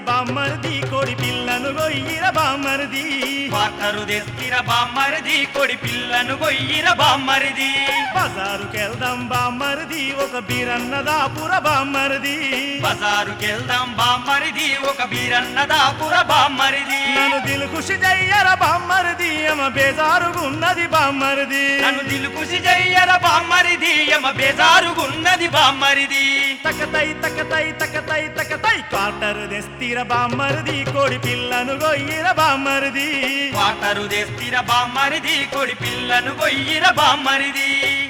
బామ్మరిది కోడి పిల్లను గొయ్యిర బామ్మరిది వాటరు తెస్తిర బామ్మరిది కొడి పిల్లను గొయ్యిర బామ్మరిది బజారుకెళ్దాం బామ్మరిది ఒక బీరన్నదాపుర బామ్మరిది బజారుకెళ్దాం బామ్మరిది ఒక బీరన్న దాపుర బామ్మరిది నన్ను దిలు ఖుషి జయ్యర బామ్మరిది ఎమ బేజారుగున్నది బామ్మరిది నన్ను దిలుకుసి జయ్యర బామ్మరిది యమ బేజారుగున్నది బామ్మరిది తకతై తకతై తకతై తకతై క్వార్టర్ తెస్తిర బామ్మరిది కోడి పిల్లను గొయ్యిర బామ్మరిది వాటరు తెస్తిర బామ్మరిది కొడి పిల్లను గొయ్యిర బామ్మరిది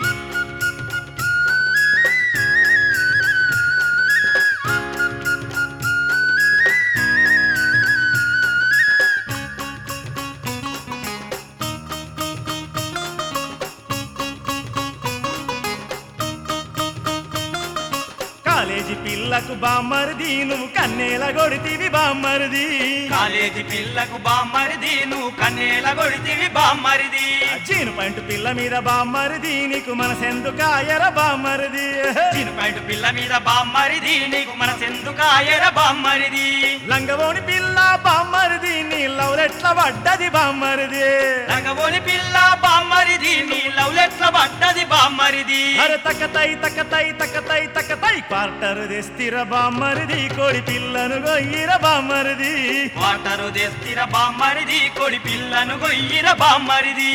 కాలేజీ పిల్లకు బామ్మరిది నువ్వు కన్నేల కొడితివి బామ్మరిది కాలేజీ పిల్లకు బామ్మరిది నువ్వు కన్నేల కొడితివి బామ్మరిది జీను పంటు పిల్ల మీద బామ్మరిది నీకు మనసెందుకాయర బామ్మరిది చిను పాయింట్ పిల్ల మీద బామ్మరిది నీకు మన సెందుకాయర బామ్మరిది లంగవోని పిల్ల బామ్మరిది నీ లవ్లెట్ల పడ్డది బామ్మరిది రంగబోని పిల్ల బామ్మరిది నీ లవ్లెట్ల పడ్డది బామ్మరిది అరే తకతై తకతై తకతై తకతై క్వార్టర్ తెస్తిర బామ్మరిది కోడి పిల్లను గొయ్యిర బామ్మరిది వాటరు తెస్తిర బామ్మరిది కొడి పిల్లను గొయ్యిర బామ్మరిది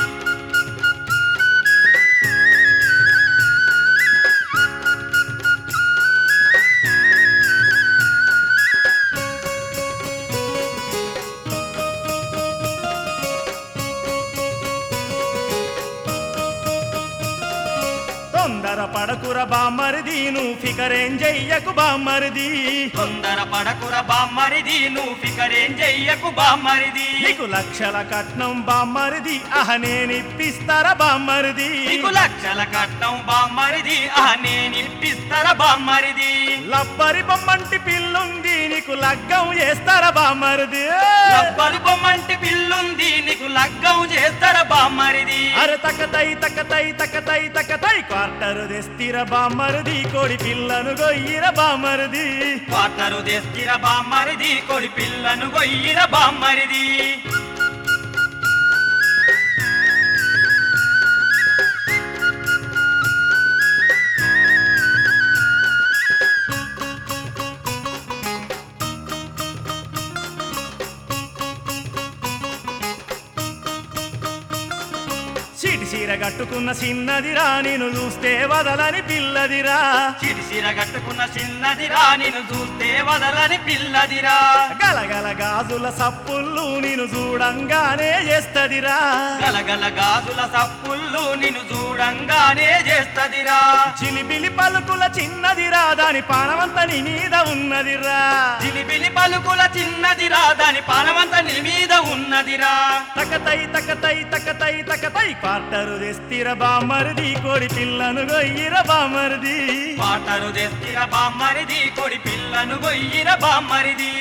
తొందర పడకుర బామ్మరిది నువ్వు ఫికరేం చెయ్యకు బామ్మరిది తొందర పడకుర బామ్మరిది నువ్వు ఫికరేం చెయ్యకు బామ్మరిది నీకు లక్షల కట్నం బామ్మరిది అహ నేనిప్పిస్తారా బామ్మరిది నీకు లక్షల కట్నం బామ్మరిది ఆ నేను ఇప్పిస్తారా బామ్మరిది లబ్బరి బొమ్మంటి పిల్లుంది నీకు లగ్గం చేస్తారా బామ్మరిది రబ్బరు బొమ్మంటి పిల్లుంది నీకు లగ్గం చేస్తారా బామ్మరిది అరే తకతై తకతై తకతై తకతై క్వార్టర్ తెస్తిర బామ్మరిది కోడి పిల్లను గొయ్యిర బామ్మరిది వాటరు తెస్తిర బామ్మరిది కొడి పిల్లను గొయ్యిర బామ్మరిది చీటి చీర కట్టుకున్న చిన్నదిరా నేను చూస్తే వదలని పిల్లదిరా చిరిసిర కట్టుకున్న చిన్నదిరా నిన్ను చూస్తే వదలని పిల్లదిరా గలగల గాజుల సప్పుళ్ళు నేను చూడంగానే చేస్తదిరా గలగల గాజుల సప్పుళ్ళు నిన్ను చూడంగానే చేస్తదిరా చిలిపిలి పలుకుల చిన్నదిరా దాని పానమంత నీ మీద ఉన్నదిరా జిలిబిలి పలుకుల చిన్నదిరా దాని పానమంతా నీ మీద ఉన్నదిరా తకతై తకతై తకతై తకతై క్వార్టరు తెస్తిర బామరిది కోడి పిల్లను గొయ్యిర బామరిది వాటరు తెస్తిర బామ్మరిది కొడి పిల్లను గొయ్యిర బామ్మరిది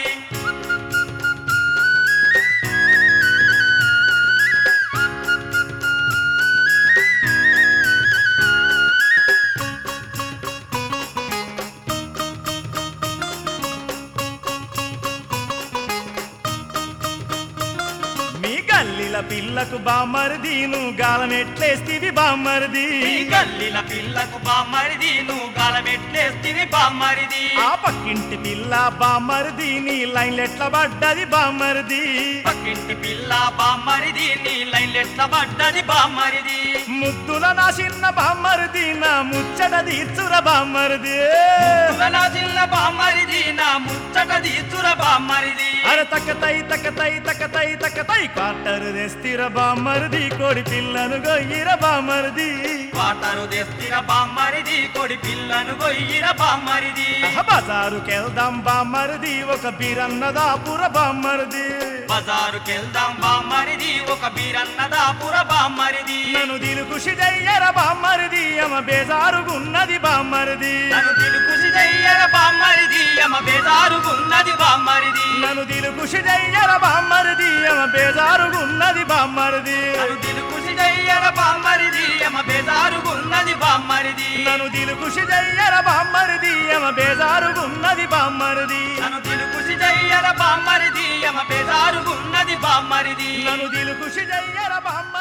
మీ గల్లిల పిల్లకు బామరిది నువ్వు గాలమెట్లేస్తివి బామరిది ఈ గల్లిల పిల్లకు బామ్మరిది నువ్వు గలమెట్లేస్తివి బామ్మరిది ఆ పక్కింటి పిల్ల బామరిది నీ లైన్లెట్ల పడ్డది బామరిది పక్కింటి పిల్ల బామ్మరిది నీ లైన్లెట్ల పడ్డది బామ్మరిది ముద్దుల నా చిన్న బామరిది నా ముచ్చట తీర్చుర బామరిది నా చిన్న బామ్మరిది నా ముచ్చట తీర్చుర బామ్మరిది అర తకతై తకతై తకతై తకతై క్వార్టర్ తెస్తిర బామరిది కోడి పిల్లను గొయ్యిర బామరిది వాటరు తెస్తిర బామ్మరిది కొడి పిల్లను గొయ్యిర బామ్మరిది బజారుకెళ్దాం బామరిది ఒక బీరన్నదాపుర బామరిది బజారుకెళ్దాం బామ్మరిది ఒక బీరన్నదాపుర బామ్మరిది నన్ను దిలు ఖుషి జయ్యర బామరిది అమ బేజారుగున్నది బామరిది నన్ను తిరుకుసి చెయ్యర బామ్మరిది యమ బేదారుగున్నది బామ్మరిది నన్ను దిలు ఖుషి జయ్యర బామరిది అమ బేజారుగున్నది బామరిది నన్ను తిరుకుసి చెయ్యర బామ్మరిది యమ బేదారుగున్నది బామ్మరిది బామ్మరిది నన్ను దిలు ఖుషి చెయ్యర బామ్మరిది యమ బేజారుగున్నది బామ్మరిది నన్ను దిలుకుసి చెయ్యర బామ్మరిది యమ బేదారుగున్నది బామ్మరిది నన్ను దిలు ఖుషి చెయ్యర బామ్మ